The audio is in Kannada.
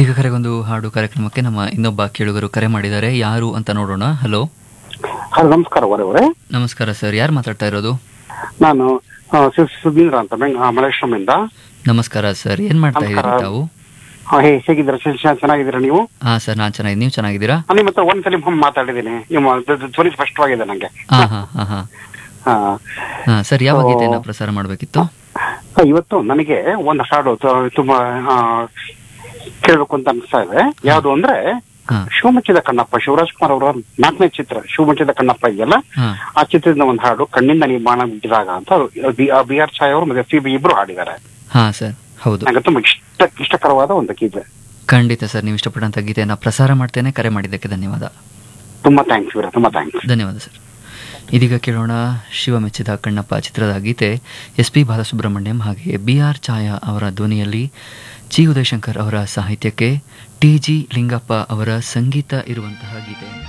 ಇದೀಗ ಕರೆಗೊಂದು ಹಾಡು ಕಾರ್ಯಕ್ರಮಕ್ಕೆ ನಮ್ಮ ಇನ್ನೊಬ್ಬ ಕೇಳುಗರು ಕರೆ ಮಾಡಿದ್ದಾರೆ ಯಾರು ಅಂತ ನೋಡೋಣ ಹಲೋ ಹಲೋ ನಮಸ್ಕಾರ ಅವರೇ ನಮಸ್ಕಾರ ಸರ್ ಯಾರು ಮಾತಾಡ್ತಾ ಇರೋದು ನಾನು ಆ, ಸಿ- ಸುಧೀಂದ್ರ ಅಂತ ಬೆಂಗ್ ಆ, ಮಲ್ಲೇಶ್ವರಮಿಂದ ನಮಸ್ಕಾರ ಸರ್ ಏನ್ ಮಾಡ್ತಾ ಇದ್ದೀರಿ ನಮಸ್ಕಾರ. ತಾವು ಆ, ಹೇ ಹೇಗಿದ್ದೀರಾ ಚೆ- ಚೆ- ಚೆನ್ನಾಗಿದ್ದೀರಾ ನೀವು ಹಾ ಸರ್ ನಾನ್ ಚೆನ್ನಾಗಿದ್ದೀನಿ ನೀವು ಚೆನ್ನಾಗಿದ್ದೀರಾ ನಾನು ನಿಮ್ಮ ಹತ್ರ ಒಂದ್ಸಲಿ ಒಮ್ಮೆ ಮಾತಾಡಿದ್ದೀನಿ ನಿಮ್ಮ ಧ್ವ- ಧ್ವ- ಧ್ವನಿ ಸ್ಪಷ್ಟವಾಗಿದೆ ನಂಗೆ ಹಾ ಹಾ ಹಾ ಹಾ ಆ, ಹಾ ಸರ್ ಯಾವ ಓ. ಗೀತೆಯನ್ನ ಪ್ರಸಾರ ಮಾಡಬೇಕಿತ್ತು ಆ, ಇವತ್ತು ನನಗೆ ಒಂದು ಹಾಡು ತ- ತುಂಬಾ ಆ, ಕೇಳ್ಬೇಕು ಅಂತ ಅನಿಸ್ತಾ ಇದೆ ಯಾವುದು ಅಂದ್ರೆ ಹಾ ಶಿವಮುಚ್ಚಿದ ಕಣ್ಣಪ್ಪ ಶಿವರಾಜ್ ಕುಮಾರ್ ಅವರ ನಾಲ್ಕನೇ ಚಿತ್ರ ಶಿವಮುಚ್ಚಿದ ಕಣ್ಣಪ್ಪ ಇದೆಯಲ್ಲ ಹಾ ಆ ಚಿತ್ರದಿಂದ ಒಂದು ಹಾಡು ಕಣ್ಣಿಂದ ನೀ ಬಾಣ ಬಿದ್ದಾಗ ಅಂತ ಬಿ- ಆ ಬಿ ಆರ್ ಛಾಯ್ ಅವರು ಮತ್ತೆ ಸಿ ಬಿ ಇಬ್ರು ಹಾಡಿದ್ದಾರೆ ಹಾ ಸರ್ ಹೌದು ನಂಗೆ ತುಂಬಾ ಇಷ್ಟ ಇಷ್ಟಕರವಾದ ಒಂದು ಗೀತೆ ಖಂಡಿತ ಸರ್ ನೀವು ಇಷ್ಟಪಟ್ಟಂತ ಗೀತೆಯನ್ನ ಪ್ರಸಾರ ಮಾಡ್ತೇನೆ ಕರೆ ಮಾಡಿದ್ದಕ್ಕೆ ಧನ್ಯವಾದ ತುಂಬಾ ಥ್ಯಾಂಕ್ಸ್ ವೀರ ತುಂಬಾ ಥ್ಯಾಂಕ್ಸ್ ಧನ್ಯವಾದ ಸರ್ ಇದೀಗ ಕೇಳೋಣ ಶಿವ ಮೆಚ್ಚಿದ ಕಣ್ಣಪ್ಪ ಚಿತ್ರದ ಗೀತೆ ಎಸ್ ಪಿ ಬಾಲಸುಬ್ರಹ್ಮಣ್ಯಂ ಹಾಗೆ ಬಿ ಆರ್ ಛಾಯಾ ಅವರ ಧ್ವನಿಯಲ್ಲಿ ಚಿ ಉದಯಶಂಕರ್ ಅವರ ಸಾಹಿತ್ಯಕ್ಕೆ ಟಿ ಜಿ ಲಿಂಗಪ್ಪ ಅವರ ಸಂಗೀತ ಇರುವಂತಹ ಗೀತೆಯನ್ನು